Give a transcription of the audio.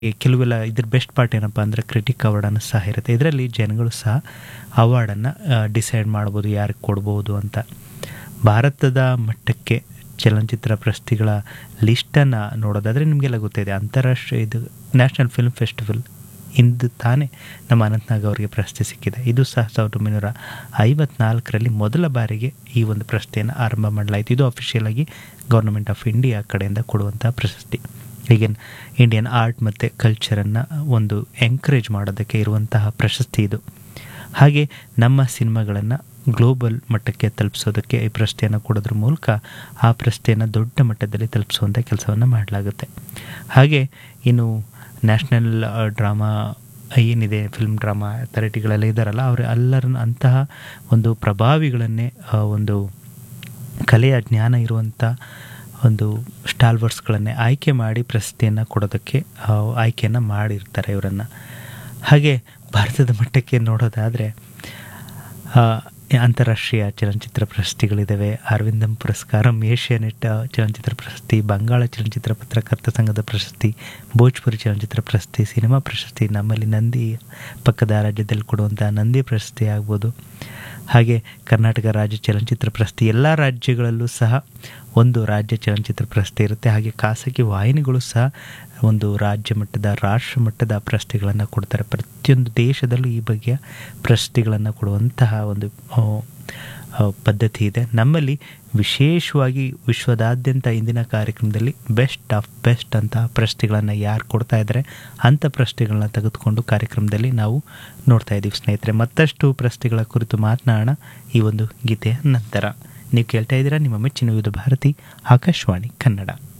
ಈ ಕೆಲವೆಲ್ಲ ಇದ್ರ ಬೆಸ್ಟ್ ಪಾರ್ಟ್ ಏನಪ್ಪ ಅಂದರೆ ಕ್ರಿಟಿಕ್ ಅವಾರ್ಡನ್ನು ಸಹ ಇರುತ್ತೆ ಇದರಲ್ಲಿ ಜನಗಳು ಸಹ ಅವಾರ್ಡನ್ನು ಡಿಸೈಡ್ ಮಾಡ್ಬೋದು ಯಾರಿಗೆ ಕೊಡ್ಬೋದು ಅಂತ ಭಾರತದ ಮಟ್ಟಕ್ಕೆ ಚಲನಚಿತ್ರ ಪ್ರಶಸ್ತಿಗಳ ಲಿಸ್ಟನ್ನು ನೋಡೋದಾದರೆ ನಿಮಗೆಲ್ಲ ಗೊತ್ತಿದೆ ಅಂತಾರಾಷ್ಟ್ರೀಯ ಇದು ನ್ಯಾಷನಲ್ ಫಿಲ್ಮ್ ಫೆಸ್ಟಿವಲ್ ಇಂದು ತಾನೇ ನಮ್ಮ ಅನಂತ್ನಾಗ್ ಅವರಿಗೆ ಪ್ರಶಸ್ತಿ ಸಿಕ್ಕಿದೆ ಇದು ಸಹ ಸಾವಿರದ ಒಂಬೈನೂರ ಐವತ್ನಾಲ್ಕರಲ್ಲಿ ಮೊದಲ ಬಾರಿಗೆ ಈ ಒಂದು ಪ್ರಶಸ್ತಿಯನ್ನು ಆರಂಭ ಮಾಡಲಾಯಿತು ಇದು ಅಫಿಷಿಯಲ್ ಆಗಿ ಗೌರ್ಮೆಂಟ್ ಆಫ್ ಇಂಡಿಯಾ ಕಡೆಯಿಂದ ಕೊಡುವಂಥ ಪ್ರಶಸ್ತಿ ಹೀಗೆ ಇಂಡಿಯನ್ ಆರ್ಟ್ ಮತ್ತು ಕಲ್ಚರನ್ನು ಒಂದು ಎಂಕರೇಜ್ ಮಾಡೋದಕ್ಕೆ ಇರುವಂತಹ ಪ್ರಶಸ್ತಿ ಇದು ಹಾಗೆ ನಮ್ಮ ಸಿನಿಮಾಗಳನ್ನು ಗ್ಲೋಬಲ್ ಮಟ್ಟಕ್ಕೆ ತಲುಪಿಸೋದಕ್ಕೆ ಈ ಪ್ರಶಸ್ತಿಯನ್ನು ಕೊಡೋದ್ರ ಮೂಲಕ ಆ ಪ್ರಶಸ್ತಿಯನ್ನು ದೊಡ್ಡ ಮಟ್ಟದಲ್ಲಿ ತಲುಪಿಸುವಂಥ ಕೆಲಸವನ್ನು ಮಾಡಲಾಗುತ್ತೆ ಹಾಗೆ ಇನ್ನು ನ್ಯಾಷನಲ್ ಡ್ರಾಮಾ ಏನಿದೆ ಫಿಲ್ಮ್ ಡ್ರಾಮಾ ಅಥಾರಿಟಿಗಳೆಲ್ಲ ಇದ್ದಾರಲ್ಲ ಅವರು ಎಲ್ಲರನ್ನ ಅಂತಹ ಒಂದು ಪ್ರಭಾವಿಗಳನ್ನೇ ಆ, ಒಂದು ಕಲೆಯ ಜ್ಞಾನ ಇರುವಂಥ ಒಂದು ಸ್ಟಾಲ್ವರ್ಸ್ಗಳನ್ನೇ ಆಯ್ಕೆ ಮಾಡಿ ಪ್ರಶಸ್ತಿಯನ್ನು ಕೊಡೋದಕ್ಕೆ ಆ, ಆಯ್ಕೆಯನ್ನು ಮಾಡಿರ್ತಾರೆ ಇವರನ್ನು ಹಾಗೆ ಭಾರತದ ಮಟ್ಟಕ್ಕೆ ನೋಡೋದಾದರೆ ಆ, ಅಂತಾರಾಷ್ಟ್ರೀಯ ಚಲನಚಿತ್ರ ಪ್ರಶಸ್ತಿಗಳಿದ್ದಾವೆ ಅರವಿಂದಂ ಪುರಸ್ಕಾರಂ ಏಷ್ಯಾನೆಟ್ ಚಲನಚಿತ್ರ ಪ್ರಶಸ್ತಿ ಬಂಗಾಳ ಚಲನಚಿತ್ರ ಪತ್ರಕರ್ತ ಸಂಘದ ಪ್ರಶಸ್ತಿ ಭೋಜ್ಪುರಿ ಚಲನಚಿತ್ರ ಪ್ರಶಸ್ತಿ ಸಿನಿಮಾ ಪ್ರಶಸ್ತಿ ನಮ್ಮಲ್ಲಿ ನಂದಿ ಪಕ್ಕದ ರಾಜ್ಯದಲ್ಲಿ ಕೊಡುವಂಥ ನಂದಿ ಪ್ರಶಸ್ತಿ ಆಗ್ಬೋದು ಹಾಗೆ ಕರ್ನಾಟಕ ರಾಜ್ಯ ಚಲನಚಿತ್ರ ಪ್ರಶಸ್ತಿ ಎಲ್ಲ ರಾಜ್ಯಗಳಲ್ಲೂ ಸಹ ಒಂದು ರಾಜ್ಯ ಚಲನಚಿತ್ರ ಪ್ರಶಸ್ತಿ ಇರುತ್ತೆ ಹಾಗೆ ಖಾಸಗಿ ವಾಹಿನಿಗಳು ಸಹ ಒಂದು ರಾಜ್ಯ ಮಟ್ಟದ ರಾಷ್ಟ್ರ ಮಟ್ಟದ ಪ್ರಶಸ್ತಿಗಳನ್ನು ಕೊಡ್ತಾರೆ ಪ್ರತಿಯೊಂದು ದೇಶದಲ್ಲೂ ಈ ಬಗೆಯ ಪ್ರಶಸ್ತಿಗಳನ್ನು ಕೊಡುವಂತಹ ಒಂದು ಆ, ಆ, ಪದ್ಧತಿ ಇದೆ ನಮ್ಮಲ್ಲಿ ವಿಶೇಷವಾಗಿ ವಿಶ್ವದಾದ್ಯಂತ ಇಂದಿನ ಕಾರ್ಯಕ್ರಮದಲ್ಲಿ ಬೆಸ್ಟ್ ಆಫ್ ಬೆಸ್ಟ್ ಅಂತ ಪ್ರಶಸ್ತಿಗಳನ್ನು ಯಾರು ಕೊಡ್ತಾ ಇದ್ದಾರೆ ಅಂಥ ಪ್ರಶಸ್ತಿಗಳನ್ನ ತೆಗೆದುಕೊಂಡು ಕಾರ್ಯಕ್ರಮದಲ್ಲಿ ನಾವು ನೋಡ್ತಾ ಇದ್ದೀವಿ ಸ್ನೇಹಿತರೆ ಮತ್ತಷ್ಟು ಪ್ರಶಸ್ತಿಗಳ ಕುರಿತು ಮಾತನಾಡೋಣ ಈ ಒಂದು ಗೀತೆಯ ನಂತರ ನೀವು ಕೇಳ್ತಾ ಇದ್ದೀರಾ ನಿಮ್ಮ ಮೆಚ್ಚಿನ ವಿವಿಧ ಭಾರತಿ ಆಕಾಶವಾಣಿ ಕನ್ನಡ